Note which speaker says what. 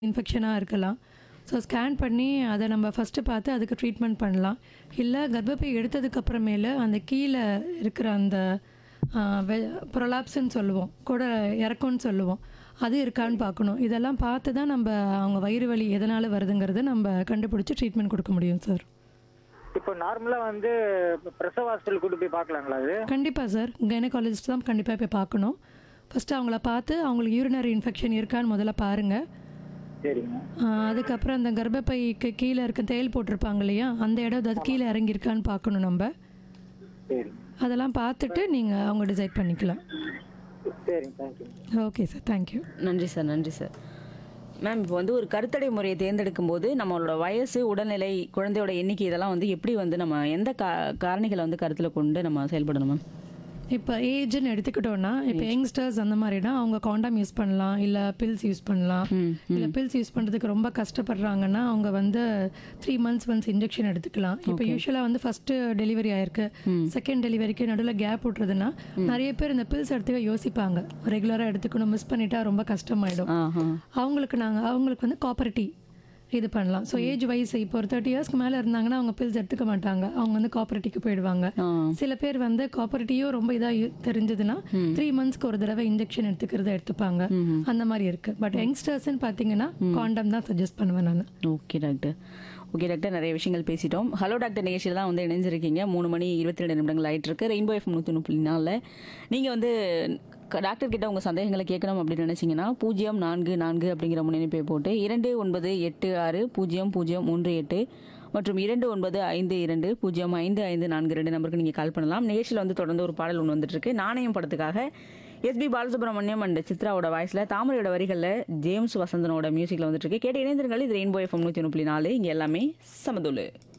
Speaker 1: இன்ஃபெக்ஷனாக இருக்கலாம் so scan பண்ணி அதை நம்ம ஃபஸ்ட்டு பார்த்து அதுக்கு ட்ரீட்மெண்ட் பண்ணலாம் இல்லை கர்ப்பப்பை எடுத்ததுக்கு அப்புறமேல அந்த கீழே இருக்கிற அந்த ப்ரொலாப்ஸ்ன்னு சொல்லுவோம் கூட இறக்கம்னு சொல்லுவோம் அது இருக்கான்னு பார்க்கணும் இதெல்லாம் பார்த்து தான் நம்ம அவங்க வயிறு வலி எதனால் வருதுங்கிறத நம்ம கண்டுபிடிச்சி ட்ரீட்மெண்ட் கொடுக்க முடியும் சார்
Speaker 2: இப்போ நார்மலா வந்து பிரசவ ஹாஸ்பிட்டல் கூட்டு போய் பார்க்கலாங்களா அது
Speaker 1: கண்டிப்பாக சார் கைனகாலஜிஸ்ட் தான் கண்டிப்பாக போய் பார்க்கணும் ஃபஸ்ட்டு அவங்கள பார்த்து அவங்களுக்கு யூரினரி இன்ஃபெக்ஷன் இருக்கான்னு முதல்ல பாருங்கள்
Speaker 2: சரிங்க
Speaker 1: அதுக்கப்புறம் அந்த கர்ப்பப்பைக்கு கீழே இருக்க தேள் போட்டிருப்பாங்க இல்லையா அந்த இடம் அது கீழே இறங்கியிருக்கான்னு பார்க்கணும் நம்ம
Speaker 2: சரிங்க
Speaker 1: அதெல்லாம் பார்த்துட்டு நீங்கள் அவங்க டிசைட் பண்ணிக்கலாம்
Speaker 2: சரிங்க தேங்க்யூ
Speaker 1: ஓகே சார் தேங்க்யூ
Speaker 3: நன்றி சார் நன்றி சார் மேம் இப்போ வந்து ஒரு கருத்தடை முறையை தேர்ந்தெடுக்கும் போது நம்மளோட வயசு உடல்நிலை குழந்தையோட எண்ணிக்கை இதெல்லாம் வந்து எப்படி வந்து நம்ம எந்த கா காரணிகளை வந்து கருத்தில் கொண்டு நம்ம செயல்படணும் மேம்
Speaker 1: இப்போ ஏஜ்னு எடுத்துக்கிட்டோன்னா இப்போ யங்ஸ்டர்ஸ் அந்த மாதிரினா அவங்க காண்டாம் யூஸ் பண்ணலாம் இல்லை பில்ஸ் யூஸ் பண்ணலாம்
Speaker 3: ம்
Speaker 1: இல்லை பில்ஸ் யூஸ் பண்ணுறதுக்கு ரொம்ப கஷ்டப்படுறாங்கன்னா அவங்க வந்து த்ரீ மந்த்ஸ் ஒன்ஸ் இன்ஜெக்ஷன் எடுத்துக்கலாம் இப்போ யூஸ்வலாக வந்து ஃபஸ்ட்டு டெலிவரி ஆயிருக்கு செகண்ட் டெலிவரிக்கு நடுவில் கேப் விட்றதுன்னா நிறைய பேர் இந்த பில்ஸ் எடுத்துக்க யோசிப்பாங்க ரெகுலராக எடுத்துக்கணும் மிஸ் பண்ணிட்டா ரொம்ப கஷ்டமாயிடும்
Speaker 3: ஆஹா
Speaker 1: அவங்களுக்கு நாங்கள் அவங்களுக்கு வந்து காப்பரேட்டி இது பண்ணலாம் ஸோ ஏஜ் வைஸ் இப்போ ஒரு தேர்ட்டி இயர்ஸ்க்கு மேலே இருந்தாங்கன்னா அவங்க பில்ஸ் எடுத்துக்க மாட்டாங்க அவங்க வந்து காப்பரேட்டிக்கு போயிடுவாங்க
Speaker 3: ஆ
Speaker 1: சில பேர் வந்து காப்பரேட்டியும் ரொம்ப இதாக தெரிஞ்சதுன்னா த்ரீ மந்த்ஸ்க்கு ஒரு தடவை இன்ஜெக்ஷன் எடுத்துக்கிறத எடுத்துப்பாங்க அந்த மாதிரி இருக்கு பட் யங்ஸ்டர்ஸ்ன்னு பார்த்தீங்கன்னா காண்டம் தான் சஜஸ்ட் பண்ணுவேன் நான்
Speaker 3: ஓகே டாக்டர் ஓகே டாக்டர் நிறைய விஷயங்கள் பேசிட்டோம் ஹலோ டாக்டர் நிகழ்ச்சியில் தான் வந்து இணைஞ்சிருக்கீங்க மூணு மணி இருபத்தி ரெண்டு நிமிடங்கள் ஆயிட்டு இருக்கு ரெயின்போ எஃப் நூற்றி முப்பத்தி நாலில் நீங்கள் வந்து க- டாக்டர் கிட்ட உங்கள் சந்தேகங்களை கேட்கணும் அப்படின்னு நினச்சிங்கன்னா பூஜ்ஜியம் நான்கு நான்கு அப்படிங்கிற முன்னெடுப்பை போட்டு இரண்டு ஒன்பது எட்டு ஆறு பூஜ்ஜியம் பூஜ்ஜியம் மூன்று எட்டு மற்றும் இரண்டு ஒன்பது ஐந்து இரண்டு பூஜ்ஜியம் ஐந்து ஐந்து நான்கு ரெண்டு நம்பருக்கு நீங்கள் கால் பண்ணலாம் நிகழ்ச்சியில் வந்து தொடர்ந்து ஒரு பாடல் ஒன்று வந்துட்டு இருக்கு நாணயம் படத்துக்காக எஸ்பி பாலசுப்ரமணியம் அண்ட் சித்ராவோட வாய்ஸில் தாமரையோட வரிகளில் ஜேம்ஸ் வசந்தனோட மியூசிக்கில் வந்துட்டு இருக்கு கேட்டு இணைந்திருங்கள் இது ரெயின்போ எஃப்எம் நூற்றி ஒன்று புள்ளி நாலு இங்கே எல்லாமே சமதுல்லு